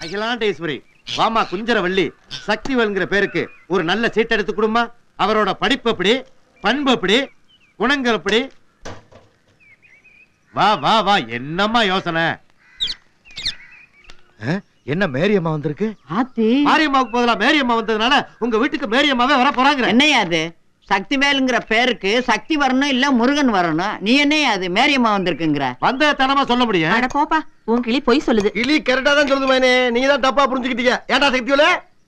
அகிலாண்டேஸ்வரி வாமா குஞ்சரவள்ளி சக்திவேல்ங்கிற பேருக்கு ஒரு நல்ல சீட் எடுத்து கொடுமா அவரோட படிப்பு எப்படி பண்பு எப்படி குணங்கள் எப்படி வா வா வா என்னம்மா யோசனை அஹ், என்ன மேரியம்மா வந்திருக்கு ஆத்தி மாரியம்மாவுக்கு பதிலா மேரியம்மா வந்ததுனால உங்க வீட்டுக்கு மேரியம்மாவே வர போறாங்க என்னையா அது சக்திவேலுங்கிற பேருக்கு சக்தி வரணும் இல்ல முருகன் வரணும் நீ என்னையா அது மேரியம்மா வந்திருக்குங்கிற வந்த தனமா சொல்ல முடியும் அட போப்பா உன் கிளி பொய் சொல்லுது கிளி கரெக்டா தான் சொல்லுது மேனே நீங்க தான் தப்பா புரிஞ்சுக்கிட்டீங்க ஏன்டா சக்தியோல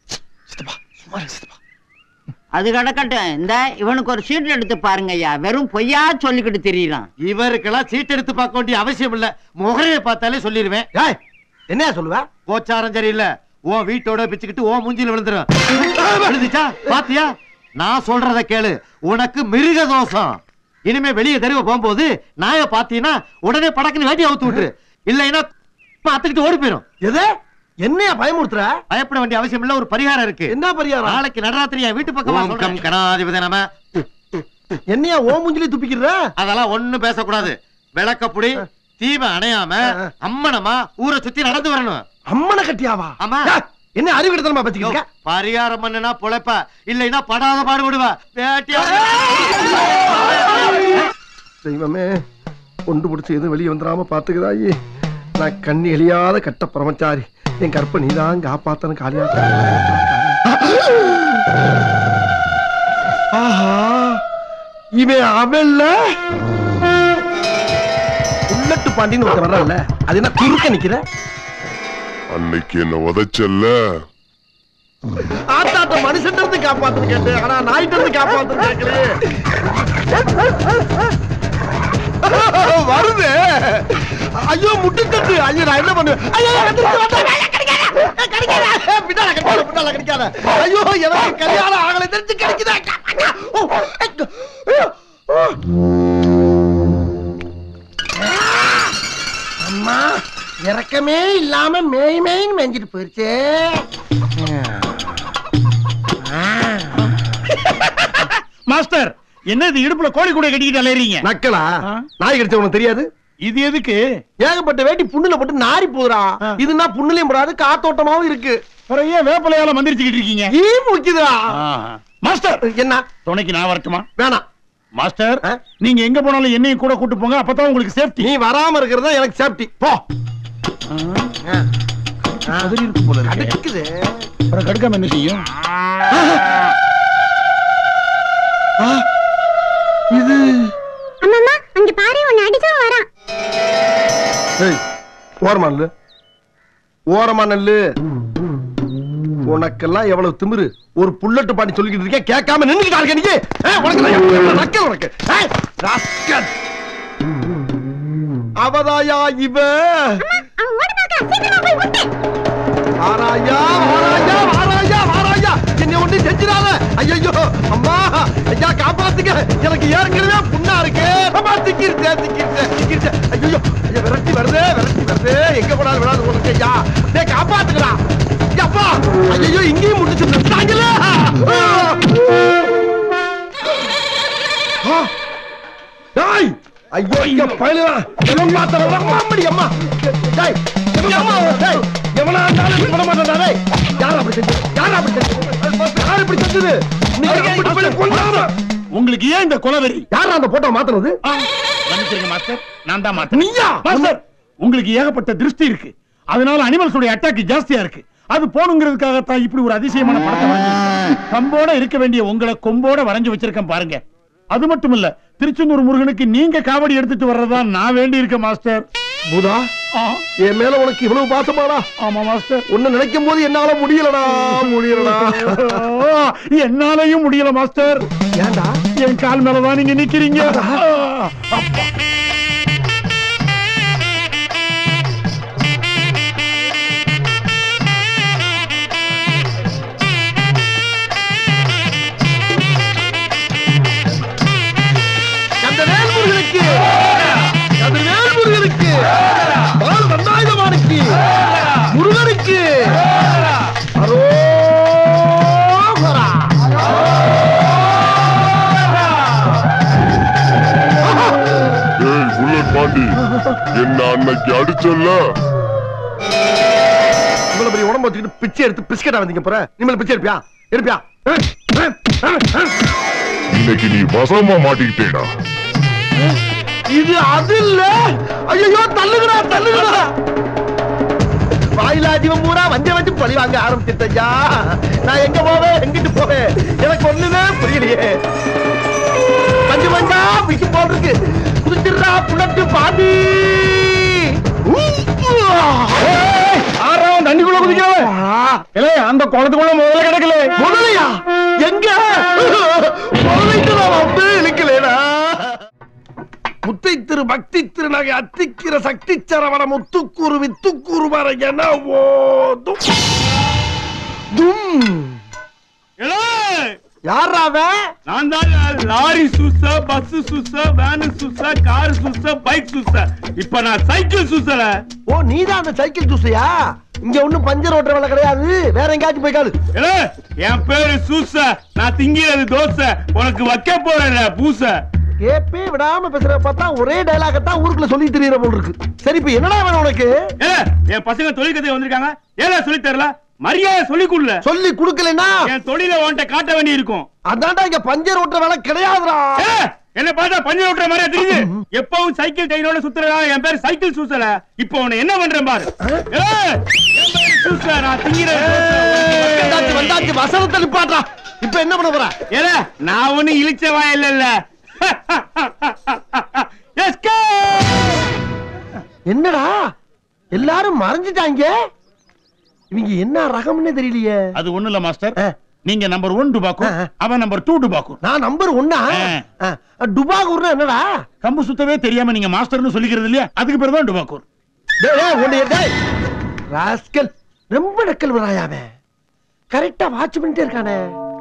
அது கிடக்கட்டும் இந்த இவனுக்கு ஒரு சீட் எடுத்து பாருங்க ஐயா வெறும் பொய்யா சொல்லிக்கிட்டு தெரியலாம் இவருக்கெல்லாம் சீட் எடுத்து பார்க்க வேண்டிய அவசியம் இல்ல முகரையை பார்த்தாலே சொல்லிடுவேன் ஏய் என்னையா சொல்லுவ கோச்சாரம் சரியில்லை உன் வீட்டோட பிச்சுக்கிட்டு உன் மூஞ்சில விழுந்துரும் விழுந்துச்சா பாத்தியா நான் சொல்றத கேளு உனக்கு மிருக தோஷம் இனிமே வெளியே தெருவ போகும்போது நாய பாத்தீங்கன்னா உடனே படக்குன்னு வேட்டி அவுத்து விட்டுரு இல்லைன்னா அத்துக்கிட்டு ஓடி போயிரும் எது என்னையா பயமுறுத்துற பயப்பட வேண்டிய அவசியம் இல்ல ஒரு பரிகாரம் இருக்கு என்ன பரிகாரம் நாளைக்கு நடராத்திரி என் வீட்டு பக்கமா ஓம் சொல்றேன் கணாதிபதி நம என்னையா ஓ மூஞ்சிலே துப்பிக்கிற அதெல்லாம் ஒண்ணும் பேசக்கூடாது விளக்கப்புடி தீபம் அணையாம அம்மனமா ஊரை சுத்தி நடந்து வரணும் அம்மனை கட்டியாவா ஆமா. ஏய், என்ன அறிவு கிட்டமா பத்திக்கிட்டு இருக்க? பரிகாரம் பண்ணுனா பொழைப்ப இல்லைன்னா படாத பாடுபடுவ வேட்டியா தெய்வமே கொண்டு பிடிச்சி எதுவும் வெளியே வந்துடாம பாத்துக்கிறாயே நான் கண்ணி எழியாத கட்ட பிரமச்சாரி என் கற்ப நீதான் காப்பாத்தன காலியா ஆஹா இவன் அவன்ல உள்ளட்டு பாண்டின்னு ஒருத்தர் வர்றல்ல அது என்ன குறுக்க நிக்கிற அன்னைக்கு என்ன உதைச்சல்ல ஆத்தாட்ட மனுஷன் இருந்து காப்பாத்துன்னு கேட்டேன் ஆனா நாய்கிட்ட இருந்து காப்பாத்துன்னு கேட்கிறேன் வருது ஐயோ முட்டுக்கட்டு ஐயோ நான் என்ன பண்ணுவேன் ஐயோ வந்துருச்சு, வந்துருச்சு. ஐயோ, கிடைக்காத. ஏய், கிடைக்காத. ஏய், பின்னால கிடைக்காத, பின்னால கிடைக்காத. ஐயோ எனக்கு கல்யாணம் ஆகலை தெரிஞ்சு கிடைக்குதா ஓ, ஐயோ, ஐயோ, ஓ. அம்மா இறக்கமே இல்லாம மேய் மேய்ன்னு மேய்ஞ்சிட்டு போயிருச்சே மாஸ்டர் என்ன இது இடுப்புல கோழி கூட கட்டிக்கிட்டு அலையறீங்க நக்கலா ஆ? நாய் கடிச்ச உனக்கு தெரியாது இது எதுக்கு ஏகப்பட்ட வேட்டி புண்ணுல போட்டு நாரி போதுடா ஆ. இதுனா புண்ணுலயும் போடாது காத்தோட்டமாவும் இருக்கு அப்புறம் ஏன் வேப்பலையால மந்திரிச்சுக்கிட்டு இருக்கீங்க ஈ முக்கியதா ஆஹா. மாஸ்டர் என்ன துணைக்கு நான் வரட்டுமா வேணாம் மாஸ்டர் ஆ? நீங்க எங்க போனாலும் என்னையும் கூட கூட்டு போங்க அப்பதான் உங்களுக்கு சேஃப்டி நீ வராம இருக்கிறது தான் எனக்கு சேஃப்டி போ மாதிரி இருக்கும் போல இருக்கு. கடுக்குது அப்புறம் கடுக்காம என்ன செய்யும் ஆ, இது அம்மம்மா அங்க பாரு உன்னை அடிச்சவன் வரான் ஏய், ஓரமா நில்லு ஓரமா நில்லு உனக்கெல்லாம் எவ்வளவு திமிரு ஒரு புல்லட்டு பாட்டி சொல்லிக்கிட்டு இருக்கேன் கேட்காம நின்னுக்கிட்டா இருக்க நீ ஏய், உனக்கு நான் எவ்வளவு நக்கல் உனக்கு ஏய், ராஸ்கல். அவதாயா இவ அவன் ஓட பாக்க சீக்கிரமா போய் முட்டு வாராயா வாராயா வாராயா வாராயா என்னை ஒண்ணு செஞ்சிடாத ஐயோ அம்மா ஐயா காப்பாத்துங்க எனக்கு ஏற்கனவே புண்ணா இருக்கு அம்மா திக்கிருச்சே திக்கிருச்சே திக்கிருச்சே ஐயோ ஐயா விரட்டி வருதே விரட்டி வருதே எங்க போனாலும் விடாது உனக்கு ஐயா டேய் காப்பாத்துக்கடா அப்பா ஐயோ இங்கேயும் முடிச்சு நிறுத்தாங்களே டேய் ஐயோ இங்க பயலுடா எவன் மாத்தறா அம்மாடி அம்மா டேய் எவன் அம்மா டேய் எவனா இருந்தாலும் விட மாட்டேன்டா டேய் யார் அப்படி செஞ்சது யார் அப்படி செஞ்சது யார் இப்படி செஞ்சது நீ அப்படி பண்ணி கொண்டாரு உங்களுக்கு ஏன் இந்த கொலவெறி யார் அந்த போட்டோ மாத்துனது ஆ, மன்னிச்சிருங்க மாஸ்டர் நான் தான் மாத்தேன் நீயா மாஸ்டர் உங்களுக்கு ஏகப்பட்ட திருஷ்டி இருக்கு அதனால அனிமல்ஸ் உடைய அட்டாக் ஜாஸ்தியா இருக்கு அது போகணுங்கிறதுக்காகத்தான் இப்படி ஒரு அதிசயமான படத்தை வரைஞ்சிருக்கேன். கம்போட இருக்க வேண்டிய உங்களை கொம்போட வரைஞ்சு வச்சிருக்கேன் பாருங்க அது மட்டும் இல்ல திருச்செந்தூர் முருகனுக்கு நீங்க காவடி எடுத்துட்டு வர்றதா நான் வேண்டி இருக்கேன் மாஸ்டர் பூதா ஆ, என் மேல உனக்கு இவ்வளவு பாசமாடா ஆமா மாஸ்டர் உன்னை நினைக்கும் போது என்னால முடியலடா முடியலடா ஆ, என்னாலயும் முடியல மாஸ்டர் ஏன்டா என் கால் மேலதான் நீங்க நிக்கிறீங்க ஆ, அப்பா. அந்த வேல்முருகனுக்கு அந்த வேல்முருகனுக்கு பால் தண்டாயுதமானுக்கு முருகனுக்கு அரோகரா ஏய் புல்லட் பாண்டி என்ன அன்னைக்கு அடிச்சல்ல இவ்வளவு பெரிய உடம்ப வச்சுக்கிட்டு பிச்சை எடுத்து பிஸ்கெட்டா வந்தீங்க போற நீங்க பிச்சை எடுப்பியா எடுப்பியா இன்னைக்கு நீ வசமா மாட்டிக்கிட்டேடா இது அது இல்ல ஐயோ தள்ளுங்கடா தள்ளுங்கடா வாயிலா ஜீவன் பூரா வஞ்ச வச்சு பழி வாங்க ஆரம்பிச்சிட்டயா நான் எங்க போவேன் எங்கிட்டு போவேன் எனக்கு ஒண்ணுமே புரியலையே மஞ்சு மஞ்சா விட்டு போட்டிருக்கு குதிச்சிடுறா புள்ளட்டு பாண்டி ஆறாம் தண்ணிக்குள்ள குதிக்கிறவன் இல்ல அந்த குளத்துக்குள்ள முதல்ல கிடக்கல முதலையா எங்க முதலைக்கு நான் அப்படியே இழுக்கலேடா முத்தை திரு பக்தி திருநகை அத்திக்கிற சக்தி சரவண முத்துக்கூறு வித்துக்கூறு வர என ஓதும் தும் யாரா அவன் நான் தான் லாரி சுச பஸ் சுச வேன் சுச கார் சுச பைக் சுச இப்ப நான் சைக்கிள் சுசல ஓ நீதான் அந்த சைக்கிள் ஜூஸையா இங்க ஒண்ணும் பஞ்சர் ஓட்டுற வேலை கிடையாது வேற எங்கேயாச்சும் போய் காலு ஏலே, என் பேரு சூச நான் திங்கிறது தோசை உனக்கு வைக்க போறேன் பூச கேப்பே விடாம பேசுற பார்த்தா ஒரே டைலாக தான் ஊருக்குள்ள சொல்லி தெரியற போல் இருக்கு சரி இப்ப என்னடா வேணும் உனக்கு ஏலே, என் பசங்க தொழில் கத்துக்க வந்திருக்காங்க ஏல சொல்லி தரல மரியாதை சொல்லி கொடுல சொல்லி குடுக்கலன்னா என் தொழில உன்கிட்ட காட்ட வேண்டி இருக்கும் அதான்டா இங்க பஞ்சர் ஓட்டுற வேலை கிடையாதுடா ஏலே, என்ன பார்த்தா பஞ்சர் ஓட்டுற மாதிரியா தெரியுது எப்பவும் சைக்கிள் டைனோட சுத்துறதா என் பேர் சைக்கிள் சூசல இப்போ உன்னை என்ன பண்றேன் பாரு ஏலே, என் பேரு சூச நான் திங்கிறது வந்தாச்சு வந்தாச்சு வசனத்தை நிப்பாட்டா இப்ப என்ன பண்ண போற ஏல நான் ஒண்ணு இழிச்ச வாய் இல்ல என்னடா எல்லாரும் மறைஞ்சிட்டாங்க இவங்க என்ன ரகம்னே தெரியலையே அது ஒண்ணு இல்ல மாஸ்டர் ஆ. நீங்க நம்பர் ஒன் டுபாக்கும் ஆ, ஆ. அவன் நம்பர் டூ டுபாக்கும் நான் நம்பர் ஒன்னா ஆ. டுபாகூர்னா என்னடா கம்பு சுத்தவே தெரியாம நீங்க மாஸ்டர்னு சொல்லிக்கிறது இல்லையா அதுக்கு பேர் தான் டுபாக்கூர் டேய், டேய், உன்னை டேய். ராஸ்கல் ரொம்ப நக்கல் வராயாவே கரெக்டா வாட்ச் பண்ணிட்டே இருக்கானே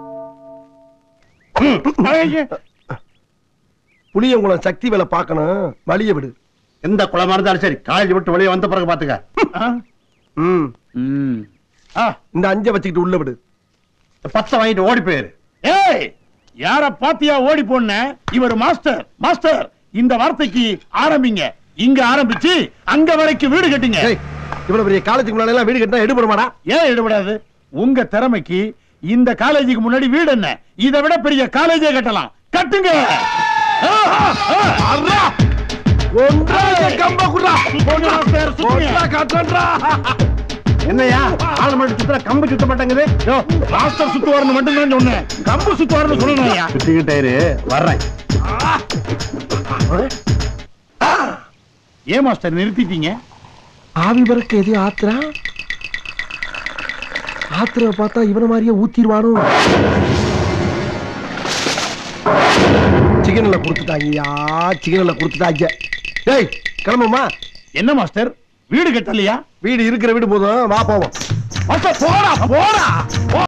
புளியங்குளம் சக்தி வேலை பார்க்கணும் வழிய விடு எந்த குளமா இருந்தாலும் சரி காலேஜ் விட்டு வெளியே வந்த பிறகு பாத்துக்க ம் ஆ. இந்த அஞ்ச வச்சுக்கிட்டு உள்ள விடு பத்தை வாங்கிட்டு ஓடி போயிரு ஏய் யார பாத்தியா ஓடி போன இவர் மாஸ்டர் மாஸ்டர் இந்த வார்த்தைக்கு ஆரம்பிங்க இங்க ஆரம்பிச்சு அங்க வரைக்கும் வீடு கட்டுங்க ஏய், இவ்வளவு பெரிய காலேஜுக்கு முன்னாடி எல்லாம் வீடு கட்டினா எடுபடுமாடா ஏன் எடுபடாது உங்க திறமைக்கு இந்த காலேஜுக்கு முன்னாடி வீடு என்ன இதை விட பெரிய காலேஜே கட்டலாம் கட்டுங்க ஆ, ஆ, ஆ. ஒன்றா கம்ப குடுறா போங்க மாஸ்டர், சுத்துங்க. ஒன்றா காட்டுறா என்னையா ஆள் மட்டும் சுத்துற கம்பு சுத்த மாட்டேங்குது யோ, மாஸ்டர் சுத்துவார்னு மட்டும் தான் சொன்னேன் கம்பு சுத்துவார்னு சொல்லணும் சுத்திக்கிட்டாரு வர்றேன் ஏன் மாஸ்டர் நிறுத்திட்டீங்க ஆவி பறக்க எதையும் ஆத்துறா ஆத்துற பார்த்தா இவன மாதிரியே ஊத்திடுவானோ சிக்கன்ல கொடுத்துட்டாங்கய்யா சிக்கன்ல கொடுத்துட்டாங்க டேய் கிளம்புமா என்ன மாஸ்டர் வீடு கட்டலையா வீடு இருக்கிற வீடு போதும் வா போவோம் மாஸ்டர் போடா போடா போ